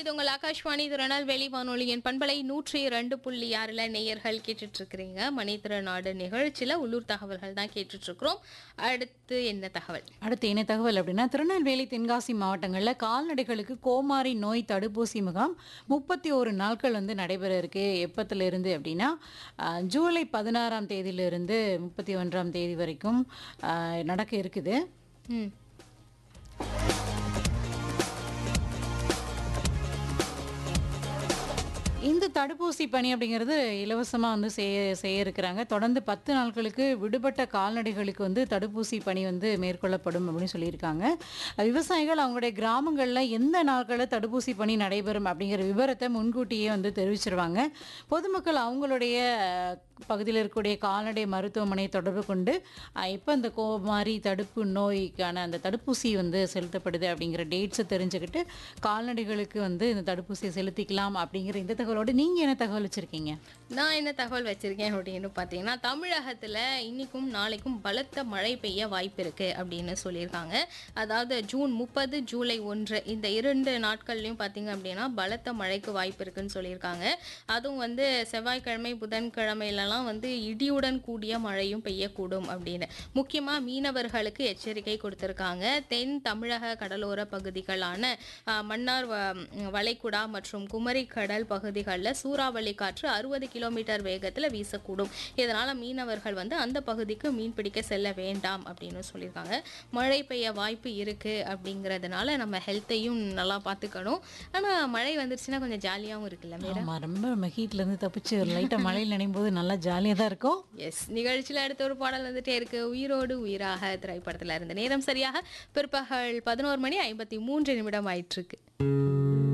இது உங்கள் ஆகாஷ்வாணி திருநெல்வேலி வானொலியின் பண்பலை நூற்றி இரண்டு புள்ளி ஆறில் நேயர்கள் கேட்டுட்டு இருக்கிறீங்க மணித்திறநாடு நிகழ்ச்சியில் உள்ளூர் தகவல்கள் தான் கேட்டுட்டு இருக்கிறோம் அடுத்து என்ன தகவல் அடுத்து என்ன தகவல் அப்படின்னா திருநெல்வேலி தென்காசி மாவட்டங்களில் கால்நடைகளுக்கு கோமாரி நோய் தடுப்பூசி முகாம் முப்பத்தி ஒரு நாட்கள் வந்து நடைபெற இருக்கு எப்பத்துல இருந்து அப்படின்னா அஹ், ஜூலை பதினாறாம் தேதியிலிருந்து முப்பத்தி ஒன்றாம் தேதி வரைக்கும் அஹ், நடக்க இருக்குது ம் இந்த தடுப்பூசி பணி அப்படிங்கிறது இலவசமாக வந்து செய்ய செய்ய இருக்கிறாங்க தொடர்ந்து பத்து நாட்களுக்கு விடுபட்ட கால்நடைகளுக்கு வந்து தடுப்பூசி பணி வந்து மேற்கொள்ளப்படும் அப்படின்னு சொல்லியிருக்காங்க விவசாயிகள் அவங்களுடைய கிராமங்களில் எந்த நாட்களில் தடுப்பூசி பணி நடைபெறும் அப்படிங்கிற விவரத்தை முன்கூட்டியே வந்து தெரிவிச்சிருவாங்க பொதுமக்கள் அவங்களுடைய பகுதியில் இருக்கக்கூடிய கால்நடை மருத்துவமனை தொடர்பு கொண்டு இப்போ இந்த கோமாரி தடுப்பு நோய்க்கான அந்த தடுப்பூசி வந்து செலுத்தப்படுது அப்படிங்கிற டேட்ஸை தெரிஞ்சுக்கிட்டு கால்நடைகளுக்கு வந்து இந்த தடுப்பூசியை செலுத்திக்கலாம் அப்படிங்கிற இந்த தகவலோடு நீங்கள் என்ன தகவல் வச்சுருக்கீங்க நான் என்ன தகவல் வச்சிருக்கேன் அப்படின்னு பார்த்தீங்கன்னா தமிழகத்தில் இன்னைக்கும் நாளைக்கும் பலத்த மழை பெய்ய வாய்ப்பு இருக்கு அப்படின்னு சொல்லியிருக்காங்க அதாவது ஜூன் முப்பது ஜூலை ஒன்று இந்த இரண்டு நாட்கள்லையும் பார்த்தீங்க அப்படின்னா பலத்த மழைக்கு வாய்ப்பு இருக்குன்னு சொல்லியிருக்காங்க அதுவும் வந்து செவ்வாய்க்கிழமை புதன்கிழமையிலலாம் வந்து இடியுடன் கூடிய மழையும் பெய்யக்கூடும் அப்படின்னு முக்கியமாக மீனவர்களுக்கு எச்சரிக்கை கொடுத்துருக்காங்க தென் தமிழக கடலோர பகுதிகளான ஆஹ், மன்னார் வ- வளைகுடா மற்றும் குமரி கடல் பகுதிகளில் சூறாவளி காற்று அறுபது கிலோமீட்டர் வேகத்தில் வீசக்கூடும் இதனால் மீனவர்கள் வந்து அந்த பகுதிக்கு மீன் பிடிக்க செல்ல வேண்டாம் அப்படின்னு சொல்லியிருக்காங்க மழை பெய்ய வாய்ப்பு இருக்குது அப்படிங்கிறதுனால நம்ம ஹெல்த்தையும் நல்லா பார்த்துக்கணும் ஆனால் மழை வந்துருச்சுன்னா கொஞ்சம் ஜாலியாகவும் இருக்குல்ல மேடம் ஆமாம் ரொம்ப நம்ம ஹீட்லேருந்து தப்பிச்சு லைட்டாக மழையில் நினைக்கும் போது நல்லா ஜாலியாக தான் இருக்கும் எஸ் நிகழ்ச்சியில் அடுத்த ஒரு பாடல் வந்துட்டே இருக்கு உயிரோடு உயிராக திரைப்படத்தில் இருந்த நேரம் சரியாக பிற்பகல் பதினோரு மணி ஐம்பத்தி மூன்று நிமிடம் ஆயிட்டு இருக்கு